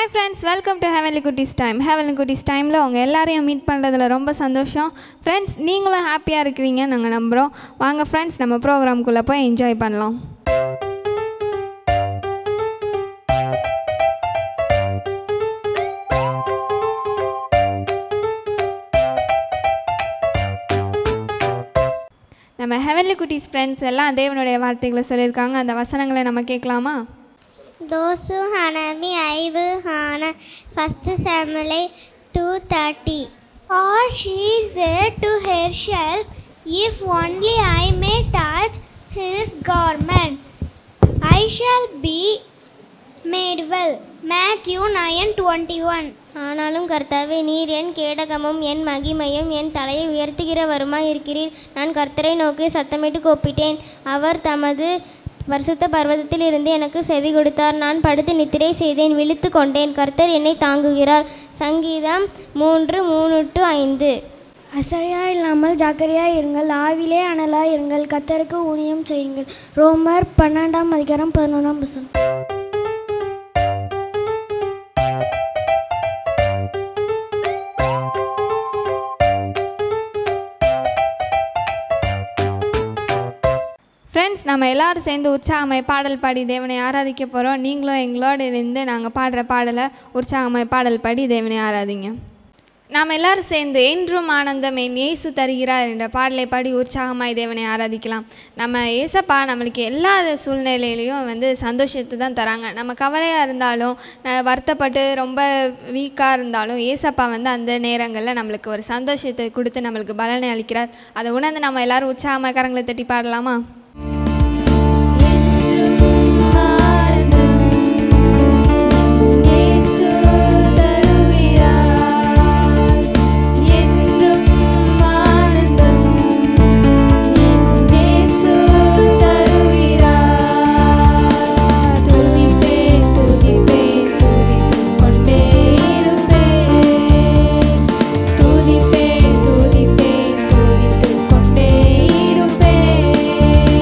Hi friends welcome to heavenly Kutties time heavenly Kutties டைமில் உங்கள் எல்லாரையும் மீட் பண்ணுறதுல ரொம்ப சந்தோஷம் ஃப்ரெண்ட்ஸ் நீங்களும் ஹாப்பியாக இருக்கிறீங்க நாங்கள் நம்புகிறோம் வாங்க ஃப்ரெண்ட்ஸ் நம்ம ப்ரோக்ராம்குள்ளே போய் என்ஜாய் பண்ணலாம் நம்ம ஹெவன்லி குட்டீஸ் ஃப்ரெண்ட்ஸ் எல்லாம் தேவனுடைய வார்த்தைகளை சொல்லியிருக்காங்க அந்த வசனங்களை நம்ம கேட்கலாமா Those who honor me, I will honor. First Samuel 2.30 Or she said to herself, If only I may touch his garment, I shall be made well. Matthew 9.21 ஆனாலும் கர்த்தாவே நீர் என் கேடகமும் என் மகிமையும் என் தலையை உயர்த்துகிறவருமாய் இருக்கிறீர் நான் கர்த்தரை நோக்கி சத்தமிட்டு கூப்பிட்டேன் அவர் தமது பரிசுத்த பர்வதத்தில் இருந்து எனக்கு செவி கொடுத்தார் நான் படுத்து நித்திரை செய்தேன் விழித்து கொண்டேன் கர்த்தர் என்னை தாங்குகிறார் சங்கீதம் மூன்று மூணு டு ஐந்து அசையா இல்லாமல் ஜாக்கிரதையா இருங்கள் ஆவிலே அனலா இருங்கள் கத்தருக்கு ஊழியம் செய்யுங்கள் ரோமர் பன்னெண்டாம் அதிகாரம் பதினொன்றாம் வசனம் ஃப்ரெண்ட்ஸ் நம்ம எல்லாரும் சேர்ந்து உற்சாகமாய் பாடல் பாடி தேவனை ஆராதிக்க போகிறோம் நீங்களும் எங்களோடு இருந்து நாங்கள் பாடுற பாடலை உற்சாகமாய் பாடல் பாடி தேவனை ஆராதிங்க நாம் எல்லாரும் சேர்ந்து என்றும் ஆனந்தம் என் இயேசு தருகிறார் என்ற பாடலை பாடி உற்சாகமாய் தேவனை ஆராதிக்கலாம் நம்ம ஏசப்பா நம்மளுக்கு எல்லா சூழ்நிலையிலையும் வந்து சந்தோஷத்தை தான் தராங்க நம்ம கவலையாக இருந்தாலும் அஹ், வருத்தப்பட்டு ரொம்ப வீக்காக இருந்தாலும் ஏசப்பா வந்து அந்த நேரங்களில் நம்மளுக்கு ஒரு சந்தோஷத்தை கொடுத்து நம்மளுக்கு பலனை அளிக்கிறார் அதை உணர்ந்து நம்ம எல்லாரும் உற்சாகமாக கரங்களை தட்டி பாடலாமா இயேசு தருகிறார் என்றும் ஆனந்தம் இயேசு தருகிறார் துதிப்பே துதிப்பே துதித்துக் கொண்டே இருப்பேன் துதிப்பே துதிப்பே துதித்துக் கொண்டே இருப்பேன்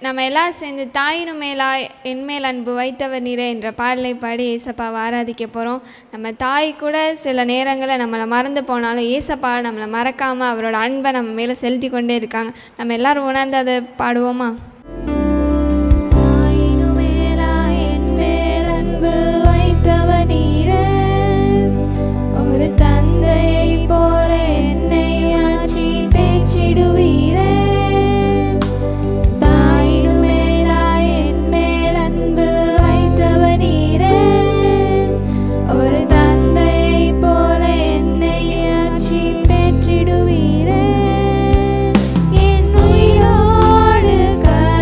நம்ம எல்லாரும் சேர்ந்து தாயினும் மேலா என் மேல் அன்பு வைத்தவர் நீரே என்ற பாடலை பாடி ஏசப்பாவை ஆராதிக்க போகிறோம் நம்ம தாய் கூட சில நேரங்களில் நம்மளை மறந்து போனாலும் ஏசப்பா நம்மளை மறக்காமல் அவரோட அன்பை நம்ம மேலே செலுத்தி கொண்டே இருக்காங்க நம்ம எல்லாரும் உணர்ந்து அதை பாடுவோமா தாயினும் மேலா என் மேல் அன்பு வைத்தவர் நீரே ஒரு தந்தையை போல என்னை ஆட்சி தேற்றிடுவீரே தாயினும் மேலாய் என் மேல் அன்பு வைத்தவர் நீரே ஒரு தந்தையை போல என்னை ஆட்சி தேற்றிடுவீரே என் உயிரோடு கலந்த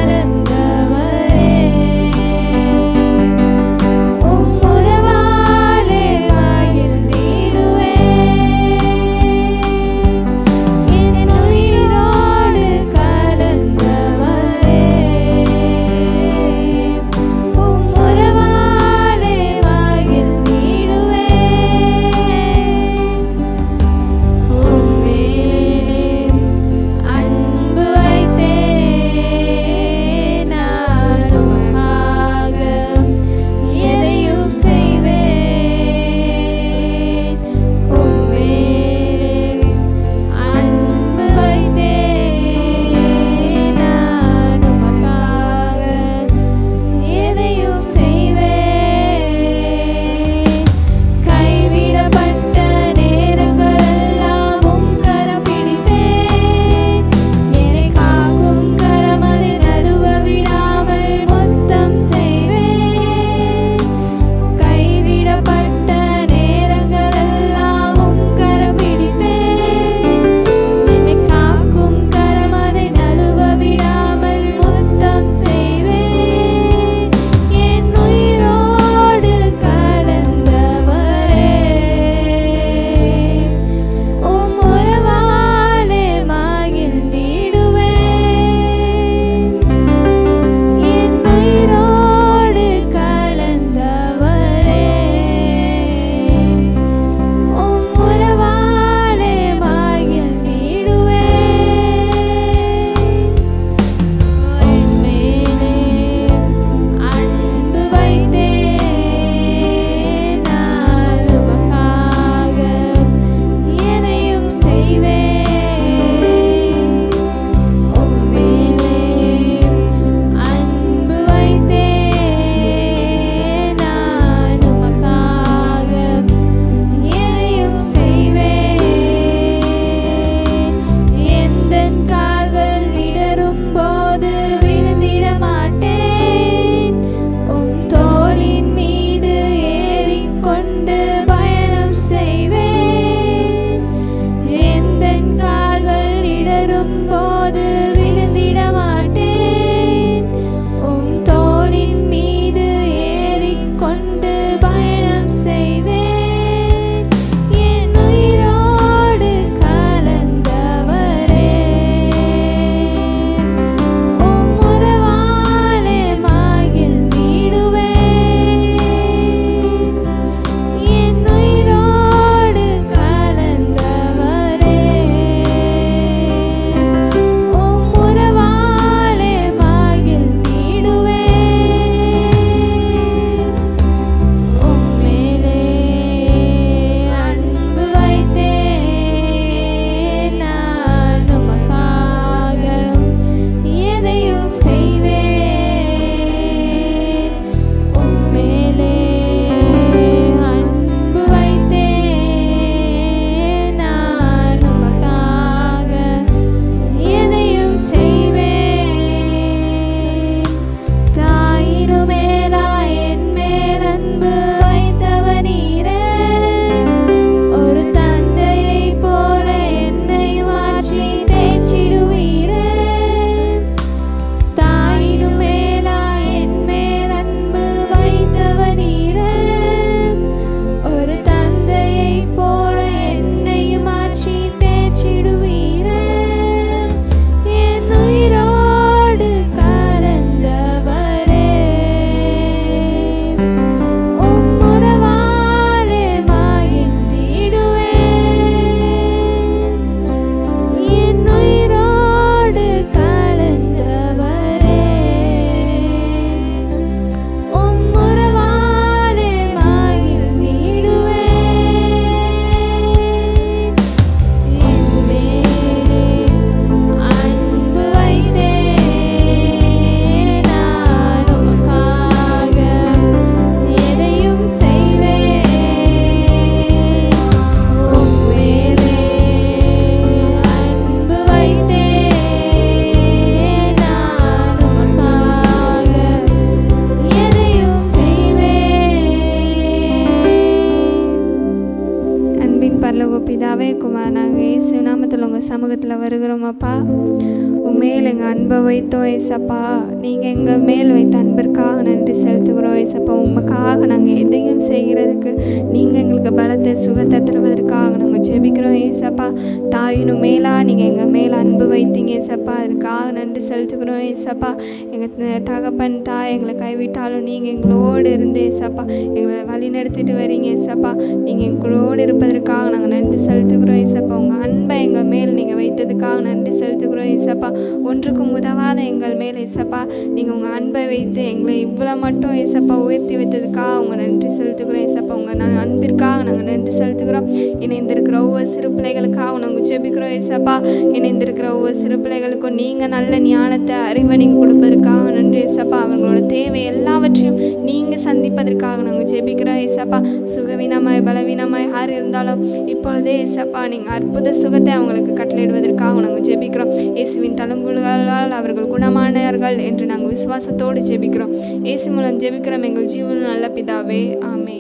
சமூகத்தில் வருகிறோம் அப்பா உண்மையில் எங்கள் அன்பை வைத்தோம் ஏசப்பா நீங்கள் எங்கள் மேல் வைத்த அன்பிற்காக நன்றி செலுத்துகிறோம் ஏசப்பா உமக்காக நாங்கள் எதையும் செய்கிறதுக்கு நீங்கள் எங்களுக்கு பலத்தை சுகத்தை தருவதற்காக நாங்கள் ஜெபிக்கிறோம் ஏசப்பா தாயினும் மேலா நீங்கள் எங்கள் மேல் அன்பு வைத்தீங்க ஏசப்பா அதுக்காக நன்றி செலுத்துகிறோம் ஏசப்பா எங்கள் தகப்பன் தாய் எங்களை கைவிட்டாலும் நீங்கள் எங்களோடு இருந்து ஏசப்பா எங்களை வழி நடத்திட்டு வரீங்க ஏசப்பா நீங்கள் எங்களோடு இருப்பதற்காக நாங்கள் நன்றி செலுத்துகிறோம் ஏசப்பா உங்கள் அன்பை எங்கள் மேல் நீங்கள் வைத்ததுக்காக நன்றி செலுத்துகிறோம் ஏசப்பா ஒன்றுக்கும் உதவாத எங்கள் மேல் ஏசப்பா நீங்கள் உங்கள் அன்பை வைத்து எங்களை இவ்வளோ மட்டும் ஏசப்பா உயர்த்தி வைத்ததுக்காக உங்கள் நன்றி செலுத்துகிறோம் ஏசப்பா உங்கள் ந- அன்பிற்காக நாங்கள் நன்றி செலுத்துகிறோம் இணைந்திருக்கிற ஒவ்வொரு சிறு பிள்ளைகளுக்காக நாங்கள் ஜெபிக்கிறோம் ஏசப்பா இணைந்திருக்கிற ஒவ்வொரு சிறு பிள்ளைகளுக்கும் நீங்கள் நல்ல ஞானத்தை அறிவை நீங்கள் கொடுப்பதற்காக நன்றி ஏசப்பா அவங்களோட தேவை எல்லாவற்றையும் நீங்கள் சந்திப்பதற்காக நாங்கள் ஜெபிக்கிறோம் ஏசப்பா சுகவீனமாய் பலவீனமாய் யார் இருந்தாலும் இப்பொழுதே ஏசப்பா நீங்கள் அற்புத சுகத்தை அவங்களுக்கு கட்டளையிடுவதற்காக நாங்கள் ஜெபிக்கிறோம் இயேசுவின் தழும்புகளால் அவர்கள் குணமானார்கள் என்று நாங்கள் விசுவாசத்தோடு ஜெபிக்கிறோம் இயேசு மூலம் ஜெபிக்கிறோம் எங்கள் ஜீவன் நல்ல பிதாவே ஆமென்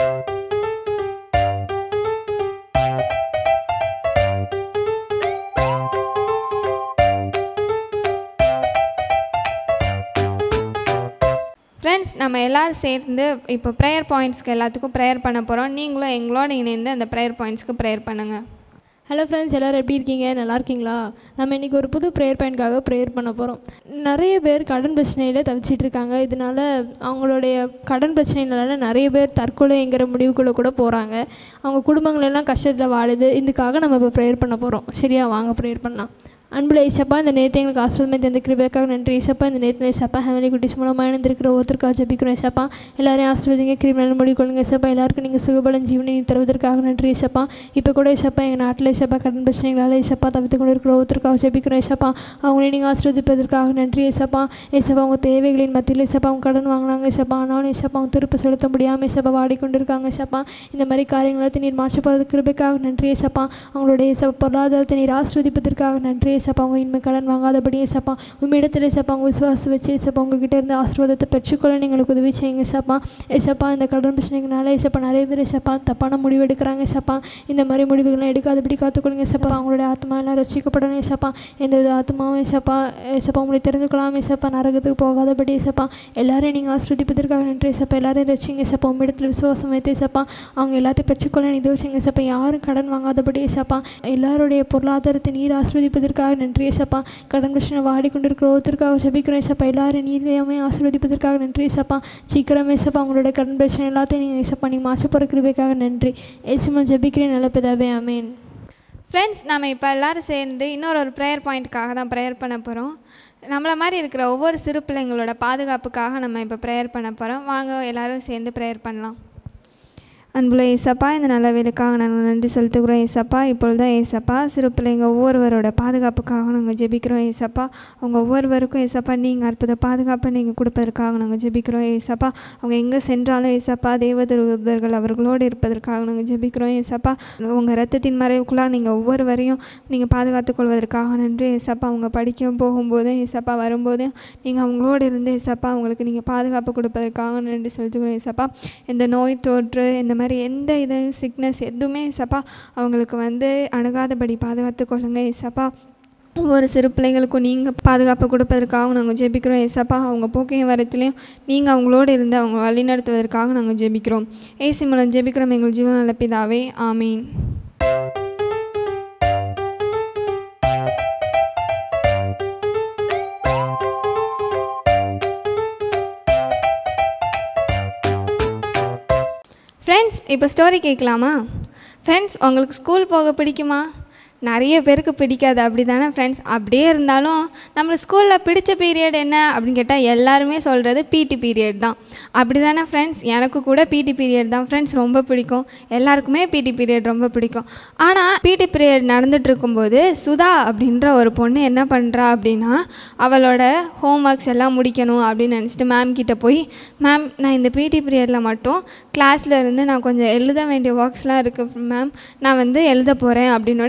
ஃப்ரெண்ட்ஸ் நம்ம எல்லாரும் சேர்ந்து இப்போ ப்ரேயர் பாயிண்ட்ஸ்க்கு எல்லாத்துக்கும் ப்ரேயர் பண்ண போகிறோம் நீங்களும் எங்களோட இணைந்து அந்த ப்ரேயர் பாயிண்ட்ஸ்க்கு ப்ரேயர் பண்ணுங்கள் ஹலோ ஃப்ரெண்ட்ஸ் எல்லோரும் எப்படி இருக்கீங்க நல்லா இருக்கீங்களா நம்ம இன்றைக்கி ஒரு புது ப்ரேயர் பாயிண்ட்காக ப்ரேயர் பண்ண போகிறோம் நிறைய பேர் கடன் பிரச்சனையில் தவிச்சிட்டு இருக்காங்க இதனால அவங்களுடைய கடன் பிரச்சனைனால நிறைய பேர் தற்கொலைங்கிற முடிவுக்குள்ளே கூட போகிறாங்க அவங்க குடும்பங்கள் எல்லாம் கஷ்டத்தில் வாழுது இதுக்காக நம்ம இப்போ ப்ரேயர் பண்ண போகிறோம் சரியா வாங்க ப்ரேயர் பண்ணலாம் அன்புல ஏசப்பா இந்த நேரத்தை எங்களுக்கு ஆசிரியமே தந்த கிருபைக்காக நன்றி ஏசப்பா இந்த நேரத்தில் ஏசப்பா ஹேமலி குட்டிஸ் மூலமாக இணைந்திருக்கிற ஒருத்தருக்காக ஜபிக்கிறோம் ஏசப்பா எல்லாரையும் ஆசிர்வதிங்க கிருமினல் முடிக்கொள்ளுங்க ஏசப்பா எல்லாருக்கும் நீங்கள் சுகபலம் ஜீவனை நீ தருவதற்காக நன்றி ஏசப்பா இப்போ கூட ஏசப்பா எங்கள் நாட்டில் ஏசப்பா கடன் பிரச்சனைகளால் ஏசப்பா தவித்து கொண்டு இருக்கிற ஒருத்தருக்காக ஜபிக்கிறோம் ஏசப்பா அவங்களை நீங்கள் ஆசிர்வதிப்பதற்காக நன்றி ஏசப்பா ஏசப்பா அவங்க தேவைகளின் மத்தியில் ஏசப்பா அவங்க கடன் வாங்கினாங்க ஏசப்பா ஆனாலும் ஏசப்பா அவங்க திருப்ப செலுத்த முடியாமல் ஏசப்பா வாடிக்கொண்டு இருக்காங்க ஏசப்பா இந்த மாதிரி காரியங்களை நீர் மாற்றப்படுறது கிருபைக்காக நன்றி ஏசப்பா அவங்களுடைய ஏசப்பா பொருளாதாரத்தை நீர் ஆசிர்வதிப்பதற்காக நன்றி ஏசப்பா அவங்க இனிமேல் கடன் வாங்காதபடி ஏசப்பா உம்மிடத்தில் ஏசப்பா அவங்க விசுவாசம் வச்சு ஏசப்பா உங்ககிட்ட இருந்து ஆசீர்வாதத்தை பெற்றுக்கொள்ள நீங்களுக்கு உதவி செய்யுங்க ஏசப்பா ஏசப்பா இந்த கடன் பிரச்சனைகளால ஏசப்பா நிறைய பேர் ஏசப்பா தப்பான முடிவு எடுக்கிறாங்க ஏசப்பா இந்த மாதிரி முடிவுகள்லாம் எடுக்காதபடி காத்துக்கொள்ளுங்க ஏசப்பா அவங்களுடைய ஆத்மா எல்லாம் ரசிக்கப்படணும் ஏசப்பா எந்த வித ஆத்மாவும் ஏசப்பா ஏசப்பா உங்களை தெரிந்து கொள்ளாமல் ஏசப்பா நரகத்துக்கு போகாதபடி ஏசப்பா எல்லாரையும் நீங்கள் ஆசிர்வதிப்பதற்காக நன்றி ஏசப்பா எல்லாரையும் ரசிங்க ஏசப்பா உம்மிடத்தில் விசுவாசம் வைத்து ஏசப்பா அவங்க எல்லாத்தையும் பெற்றுக்கொள்ள இது வச்சுங்க ஏசப்பா யாரும் கடன் வாங்காதபடி ஏசப்பா எல்லாருடைய பொருளாதாரத்தை நீர் ஆசிர்வதிப்பதற்காக நன்றி ஏசப்பா கடன் பிரச்சனை வாடிக்கொண்டிருக்கிற ஒருத்தருக்காக ஜெபிக்கிறோம் ஏசப்பா எல்லாரும் நீரையுமே ஆசீர்வதிப்பதற்காக நன்றி ஏசப்பா சீக்கிரம் ஏசப்பா உங்களோட கடன் பிரச்சனை எல்லாத்தையும் நீங்கள் ஏசப்பா நீங்கள் மாற்ற போகிற கிருபைக்காக நன்றி ஏசுமன் ஜெபிக்கிறேன் நல்ல பிதாவே அமேன் ஃப்ரெண்ட்ஸ் நம்ம இப்போ எல்லாரும் சேர்ந்து இன்னொரு ஒரு ப்ரேயர் பாயிண்ட்டுக்காக தான் ப்ரேயர் பண்ண போகிறோம் நம்மளை மாதிரி இருக்கிற ஒவ்வொரு சிறு பிள்ளைங்களோட பாதுகாப்புக்காக நம்ம இப்போ ப்ரேயர் பண்ண போகிறோம் வாங்க எல்லாரும் சேர்ந்து ப்ரேயர் பண்ணலாம் அன்புள்ள ஏசப்பா இந்த நல்ல வேலைக்காக நாங்கள் நன்றி செலுத்துகிறோம் ஏசப்பா இப்பொழுதும் ஏசப்பா சிறு பிள்ளைங்க ஒவ்வொருவரோட பாதுகாப்புக்காக நாங்கள் ஜெபிக்கிறோம் ஏசப்பா அவங்க ஒவ்வொருவருக்கும் ஏசப்பா நீங்கள் அற்புத பாதுகாப்பை நீங்கள் கொடுப்பதற்காக நாங்கள் ஜெபிக்கிறோம் ஏசப்பா அவங்க எங்கே சென்றாலும் ஏசப்பா தேவதூதர்கள் அவர்களோடு இருப்பதற்காக நாங்கள் ஜெபிக்கிறோம் ஏசப்பா உங்கள் ரத்தத்தின் மறைவுக்குள்ளாக நீங்கள் ஒவ்வொருவரையும் நீங்கள் பாதுகாத்துக் கொள்வதற்காக நன்றி ஏசப்பா அவங்க படிக்க போகும்போதும் ஏசப்பா வரும்போதும் நீங்கள் அவங்களோடு இருந்து ஏசப்பா அவங்களுக்கு நீங்கள் பாதுகாப்பு கொடுப்பதற்காக நன்றி செலுத்துகிறோம் ஏசப்பா இந்த நோய் தொற்று இந்த மாதிரி எந்த இது சிக்னஸ் எதுவுமே ஏசப்பா அவங்களுக்கு வந்து அணுகாதபடி பாதுகாத்து கொள்ளுங்க ஏசப்பா ஒவ்வொரு சிறு பிள்ளைகளுக்கும் நீங்கள் பாதுகாப்பு கொடுப்பதற்காக நாங்கள் ஜெபிக்கிறோம் ஏசப்பா அவங்க போக்கையும் வரத்துலையும் நீங்கள் அவங்களோடு இருந்து அவங்க வழிநடத்துவதற்காக நாங்கள் ஜெபிக்கிறோம் ஏசி மூலம் ஜெபிக்கிறோம் எங்கள் ஜீவன நல்ல பிதாவே ஆமீன் ஃப்ரெண்ட்ஸ் இப்போ ஸ்டோரி கேட்கலாமா ஃப்ரெண்ட்ஸ் உங்களுக்கு ஸ்கூல் போக பிடிக்குமா நிறைய பேருக்கு பிடிக்காது அப்படி தானே ஃப்ரெண்ட்ஸ் அப்படியே இருந்தாலும் நம்மளுக்கு ஸ்கூலில் பிடிச்ச பீரியட் என்ன அப்படின்னு கேட்டால் எல்லாருமே சொல்கிறது பிடி பீரியட் தான் அப்படி தானே ஃப்ரெண்ட்ஸ் எனக்கு கூட பிடி பீரியட் தான் ஃப்ரெண்ட்ஸ் ரொம்ப பிடிக்கும் எல்லாருக்குமே பிடி பீரியட் ரொம்ப பிடிக்கும் ஆனால் பிடி பீரியட் நடந்துட்டு இருக்கும்போது சுதா அப்படின்ற ஒரு பொண்ணு என்ன பண்ணுறா அப்படின்னா அவளோட ஹோம் ஒர்க்ஸ் எல்லாம் முடிக்கணும் அப்படின்னு நினச்சிட்டு மேம் கிட்ட போய் மேம் நான் இந்த பிடி பீரியடில் மட்டும் கிளாஸில் இருந்து நான் கொஞ்சம் எழுத வேண்டிய ஒர்க்ஸ்லாம் இருக்குது மேம் நான் வந்து எழுத போகிறேன் அப்படின்னோடனே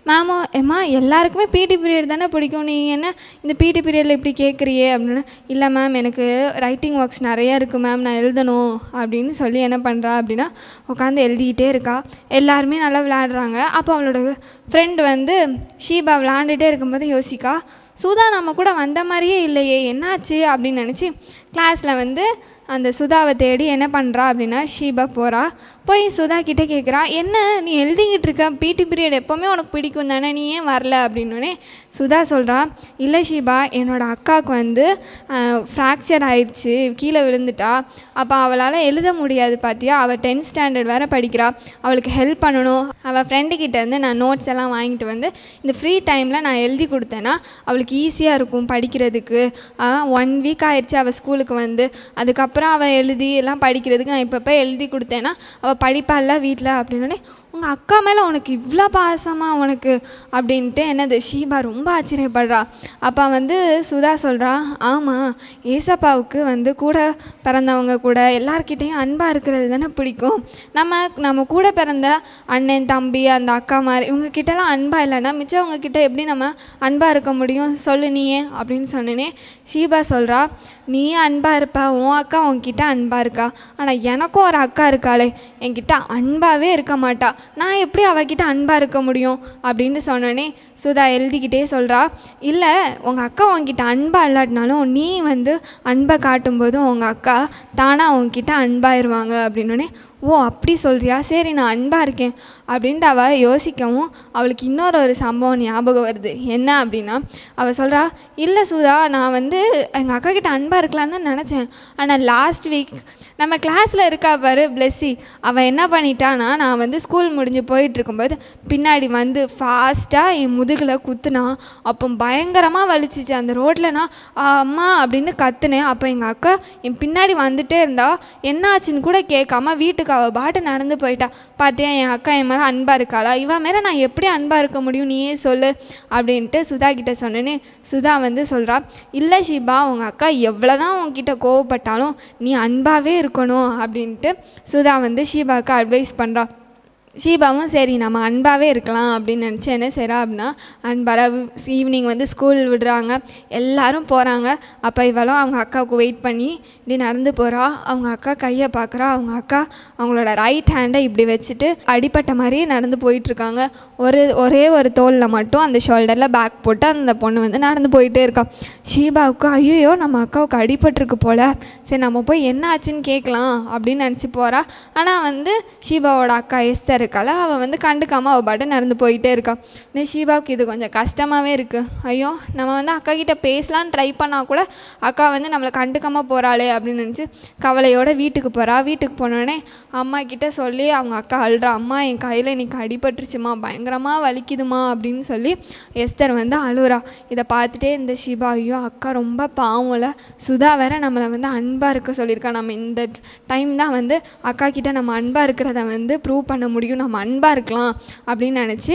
மேமோ ஏம்மா எல்லாருக்குமே பிடி பீரியட் தானே பிடிக்கும் நீ என்ன இந்த பிடி பீரியடில் இப்படி கேட்குறியே அப்படின்னு இல்லை மேம் எனக்கு ரைட்டிங் ஒர்க்ஸ் நிறைய இருக்குது மேம் நான் எழுதணும் அப்படின்னு சொல்லி என்ன பண்ணுறா அப்படின்னா உட்காந்து எழுதிக்கிட்டே இருக்கா எல்லாருமே நல்லா விளையாடுறாங்க அப்போ அவளோட ஃப்ரெண்டு வந்து ஷீபா விளையாண்டுட்டே இருக்கும்போது யோசிக்கா சுதா நம்ம கூட வந்த மாதிரியே இல்லையே என்னாச்சு அப்படின்னு நினச்சி கிளாஸில் வந்து அந்த சுதாவை தேடி என்ன பண்ணுறா அப்படின்னா ஷீபா போகிறா போய் சுதா கிட்டே கேட்குறா என்ன நீ எழுதிக்கிட்டு இருக்க பிடி பீரியட் எப்போவுமே உனக்கு பிடிக்கும் தானே நீ ஏன் வரல அப்படின்னோடனே சுதா சொல்கிறா இல்லை ஷீபா என்னோடய அக்காவுக்கு வந்து ஃப்ராக்சர் ஆயிடுச்சு கீழே விழுந்துட்டா அப்போ அவளால் எழுத முடியாது பார்த்தியா அவள் டென்த் ஸ்டாண்டர்ட் வேறு படிக்கிறா அவளுக்கு ஹெல்ப் பண்ணணும் அவள் ஃப்ரெண்டுக்கிட்ட இருந்து நான் நோட்ஸ் எல்லாம் வாங்கிட்டு வந்து இந்த ஃப்ரீ டைமில் நான் எழுதி கொடுத்தேன்னா அவளுக்கு ஈஸியாக இருக்கும் படிக்கிறதுக்கு ஒன் வீக் ஆயிடுச்சு அவள் ஸ்கூலுக்கு வந்து அதுக்கப்புறம் அவள் எழுதி எல்லாம் படிக்கிறதுக்கு நான் இப்போ எழுதி கொடுத்தேன்னா அவள் படிப்பாள்ல வீட்டில் அப்படின்னோடனே உங்கள் அக்கா மேலே உனக்கு இவ்வளோ பாசமா உனக்கு அப்படின்ட்டு என்னது ஷீபா ரொம்ப ஆச்சரியப்படுறா அப்போ வந்து சுதா சொல்கிறா ஆமாம் ஏசப்பாவுக்கு வந்து கூட பிறந்தவங்க கூட எல்லார்கிட்டேயும் அன்பாக இருக்கிறது தானே பிடிக்கும் நம்ம நம்ம கூட பிறந்த அண்ணன் தம்பி அந்த அக்கா மாதிரி இவங்க கிட்டலாம் அன்பாக இல்லைன்னா மிச்சவங்க கிட்ட எப்படி நம்ம அன்பாக இருக்க முடியும் சொல்லு நீயே அப்படின்னு சொன்னேனே ஷீபா சொல்கிறா நீ அன்பாக இருப்ப உன் அக்கா உன்கிட்ட அன்பாக இருக்கா ஆனால் எனக்கும் ஒரு அக்கா இருக்காளே என்கிட்ட அன்பாகவே இருக்க மாட்டா நான் எப்படி அவகிட்ட அன்பாக இருக்க முடியும் அப்படின்னு சொன்னோன்னே சுதா எழுதிக்கிட்டே சொல்கிறா இல்லை உங்கள் அக்கா உன்கிட்ட அன்பாக இல்லாட்டினாலும் நீ வந்து அன்பை காட்டும்போதும் உங்கள் அக்கா தானாக உன்கிட்ட அன்பாயிருவாங்க அப்படின்னோடனே ஓ அப்படி சொல்கிறியா சரி நான் அன்பாக இருக்கேன் அப்படின்ட்டு அவள் யோசிக்கவும் அவளுக்கு இன்னொரு ஒரு சம்பவம் ஞாபகம் வருது என்ன அப்படின்னா அவள் சொல்கிறா இல்லை சுதா நான் வந்து எங்கள் அக்கா கிட்ட அன்பாக இருக்கலான்னு தான் நினச்சேன் ஆனால் லாஸ்ட் வீக் நம்ம கிளாஸில் இருக்கா பாரு பிளெஸ்ஸி அவள் என்ன பண்ணிட்டானா நான் வந்து ஸ்கூல் முடிஞ்சு போயிட்டு இருக்கும்போது பின்னாடி வந்து ஃபாஸ்ட்டாக என் முதுகில் குத்துனா அப்போ பயங்கரமாக வலிச்சிச்சு அந்த ரோட்டில் நான் "ஆ, அம்மா அப்படின்னு கத்துனேன் அப்போ எங்கள் அக்கா என் பின்னாடி வந்துட்டே இருந்தா என்னாச்சுன்னு கூட கேட்காம வீட்டுக்கு அவள் பாட்டு நடந்து போயிட்டா பார்த்தியா என் அக்கா என் மேலே அன்பாக இருக்காளா இவன் மேலே நான் எப்படி அன்பாக இருக்க முடியும் நீயே சொல்லு அப்படின்ட்டு சுதா கிட்ட சொன்னேன்னு சுதா வந்து சொல்கிறா இல்லை ஷிபா உங்கள் அக்கா எவ்வளோ தான் உங்ககிட்ட கோவப்பட்டாலும் நீ அன்பாகவே இருக்கணும் அப்படின்ட்டு சுதா வந்து ஷீபாவுக்கு அட்வைஸ் பண்ணுறா ஷீபாவும் சரி நம்ம அன்பாகவே இருக்கலாம் அப்படின்னு நினச்சி என்ன செய்கிறா அப்படின்னா அன்பாக ஈவினிங் வந்து ஸ்கூல் விடுறாங்க எல்லாரும் போகிறாங்க அப்போ இவளும் அவங்க அக்காவுக்கு வெயிட் பண்ணி இப்படி நடந்து போகிறா அவங்க அக்கா கையை பார்க்குறா அவங்க அக்கா அவங்களோட ரைட் ஹேண்டை இப்படி வச்சுட்டு அடிப்பட்ட மாதிரியே நடந்து போயிட்டுருக்காங்க ஒரு ஒரே ஒரு தோலில் மட்டும் அந்த ஷோல்டரில் பேக் போட்டு அந்த பொண்ணு வந்து நடந்து போயிட்டே இருக்கா ஷீபாவுக்கு ஐயோ நம்ம அக்காவுக்கு அடிபட்டிருக்கு போல் சரி நம்ம போய் என்ன ஆச்சுன்னு கேட்கலாம் அப்படின்னு நினச்சி போகிறா ஆனால் வந்து ஷீபாவோட அக்கா எஸ்தர் இருக்கால அவள் வந்து கண்டுக்காமல் அவள் பாட்டு நடந்து போயிட்டே இருக்கா இந்த ஷீபாவுக்கு இது கொஞ்சம் கஷ்டமாகவே இருக்குது ஐயோ நம்ம வந்து அக்கா கிட்ட பேசலான்னு ட்ரை பண்ணால் கூட அக்கா வந்து நம்மளை கண்டுக்காமல் போகிறாளே அப்படின்னு நினச்சி கவலையோட வீட்டுக்கு போகிறா வீட்டுக்கு போனோடனே அம்மா கிட்ட சொல்லி அவங்க அக்கா அழுறா அம்மா என் கையில் இன்னைக்கு அடிபட்டுருச்சுமா பயங்கரமாக வலிக்குதுமா அப்படின்னு சொல்லி எஸ்தர் வந்து அழுறா இதை பார்த்துட்டே இந்த ஷிபா ஐயோ அக்கா ரொம்ப பாவம்ல சுதா வேற நம்மளை வந்து அன்பாக இருக்க சொல்லியிருக்கா நம்ம இந்த டைம் தான் வந்து அக்கா கிட்ட நம்ம அன்பாக இருக்கிறத வந்து ப்ரூவ் பண்ண முடியும் நம்ம அன்பாக இருக்கலாம் அப்படின்னு நினச்சி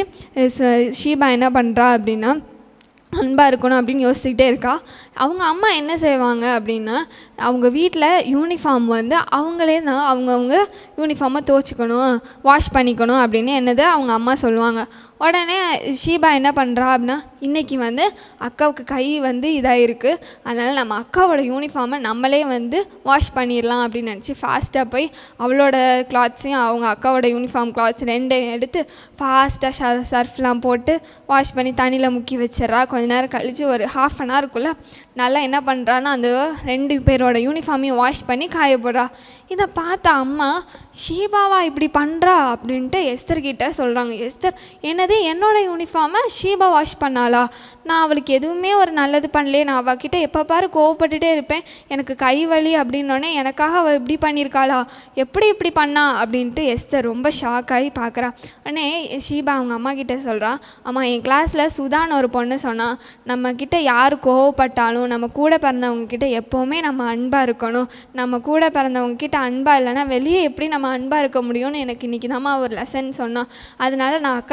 ஷீபா என்ன பண்ணுறா அப்படின்னா அன்பாக இருக்கணும் அப்படின்னு யோசிச்சுக்கிட்டே இருக்கா அவங்க அம்மா என்ன செய்வாங்க அப்படின்னா அவங்க வீட்டில் யூனிஃபார்ம் வந்து அவங்களே தான் அவங்கவுங்க யூனிஃபார்மை துவச்சிக்கணும் வாஷ் பண்ணிக்கணும் அப்படின்னு என்னது அவங்க அம்மா சொல்லுவாங்க உடனே ஷீபா என்ன பண்ணுறா அப்படின்னா இன்றைக்கி வந்து அக்காவுக்கு கை வந்து இதாக இருக்குது அதனால் நம்ம அக்காவோட யூனிஃபார்மை நம்மளே வந்து வாஷ் பண்ணிடலாம் அப்படின்னு நினச்சி ஃபாஸ்ட்டாக போய் அவளோட கிளாத்ஸையும் அவங்க அக்காவோட யூனிஃபார்ம் கிளாத்ஸ் ரெண்டையும் எடுத்து ஃபாஸ்ட்டாக ஷ சர்ஃப்லாம் போட்டு வாஷ் பண்ணி தண்ணியில் முக்கி வச்சிட்றா கொஞ்ச நேரம் கழித்து ஒரு ஹாஃப் அன் ஹவருக்குள்ளே நல்லா என்ன பண்ணுறான்னா அந்த ரெண்டு பேரோட யூனிஃபார்மையும் வாஷ் பண்ணி காய போடுறா இதை பார்த்த அம்மா ஷீபாவா இப்படி பண்ணுறா அப்படின்ட்டு எஸ்தர் கிட்ட சொல்கிறாங்க எஸ்தர் என்னது என்னோட யூனிஃபார்மை ஷீபா வாஷ் பண்ணாளா நான் அவளுக்கு எதுவுமே ஒரு நல்லது பண்ணலையே நான் அவகிட்ட எப்போ பாரு கோவப்பட்டுட்டே இருப்பேன் எனக்கு கை வலி அப்படின்னோடனே எனக்காக அவள் இப்படி பண்ணியிருக்காளா எப்படி இப்படி பண்ணா அப்படின்ட்டு எஸ்தர் ரொம்ப ஷாக் ஆகி பார்க்குறா உடனே ஷீபா அவங்க அம்மா கிட்ட சொல்கிறா அம்மா என் கிளாஸில் சுதான்னு ஒரு பொண்ணு சொன்னா நம்ம கிட்ட யார் கோவப்பட்டாலும் நம்ம கூட பிறந்தவங்க கிட்ட எப்போவுமே நம்ம அன்பாக இருக்கணும் நம்ம கூட பிறந்தவங்க கிட்ட அன்பாக இல்லைன்னா வெளியே எப்படி நம்ம அன்பாக இருக்க முடியும்னு எனக்கு இன்றைக்கி தாம்மா ஒரு லெசன் சொன்னா அதனால நான் அக்கா கிட்ட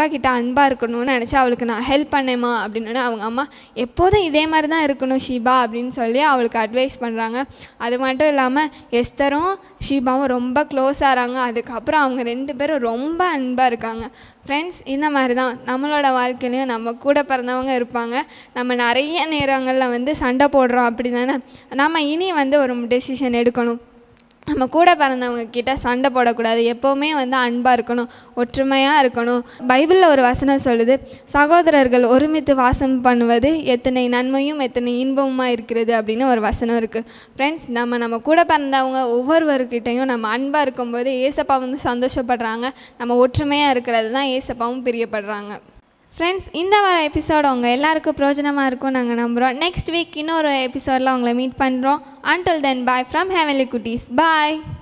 அன்பாக இருக்கணும்னு நினச்சி அவளுக்கு நான் ஹெல்ப் பண்ணேம்மா அப்படின்னு அவங்க அம்மா எப்போதும் இதே மாதிரி தான் இருக்கணும் ஷீபா அப்படின்னு சொல்லி அவளுக்கு அட்வைஸ் பண்ணுறாங்க அது மட்டும் இல்லாமல் எஸ்தரும் ஷீபாவும் ரொம்ப க்ளோஸ் ஆகிறாங்க அதுக்கப்புறம் அவங்க ரெண்டு பேரும் ரொம்ப அன்பாக இருக்காங்க ஃப்ரெண்ட்ஸ் இந்த மாதிரி தான் நம்மளோட வாழ்க்கையிலையும் நம்ம கூட பிறந்தவங்க இருப்பாங்க நம்ம நிறைய நேரங்களில் வந்து சண்டை போடுறோம் அப்படி தானே நம்ம இனி வந்து ஒரு டெசிஷன் எடுக்கணும் நம்ம கூட பிறந்தவங்க கிட்ட சண்டை போடக்கூடாது எப்போவுமே வந்து அன்பாக இருக்கணும் ஒற்றுமையாக இருக்கணும் பைபிளில் ஒரு வசனம் சொல்லுது சகோதரர்கள் ஒருமித்து வாசம் பண்ணுவது எத்தனை நன்மையும் எத்தனை இன்பமுமாக இருக்கிறது அப்படின்னு ஒரு வசனம் இருக்குது ஃப்ரெண்ட்ஸ் நம்ம நம்ம கூட பிறந்தவங்க ஒவ்வொருவர்கிட்டையும் நம்ம அன்பாக இருக்கும்போது ஏசப்பா வந்து சந்தோஷப்படுறாங்க நம்ம ஒற்றுமையாக இருக்கிறது தான் ஏசப்பாவும் பிரியப்படுறாங்க ஃப்ரெண்ட்ஸ் இந்த வார எபிசோட் உங்கள் எல்லாருக்கும் பிரயோஜனமாக இருக்கும் நாங்கள் நம்புகிறோம் நெக்ஸ்ட் வீக் இன்னொரு எபிசோடில் உங்களை மீட் பண்ணுறோம் அன்டில் தென் பாய் ஃப்ரம் ஹேவலி குட்டீஸ் பாய்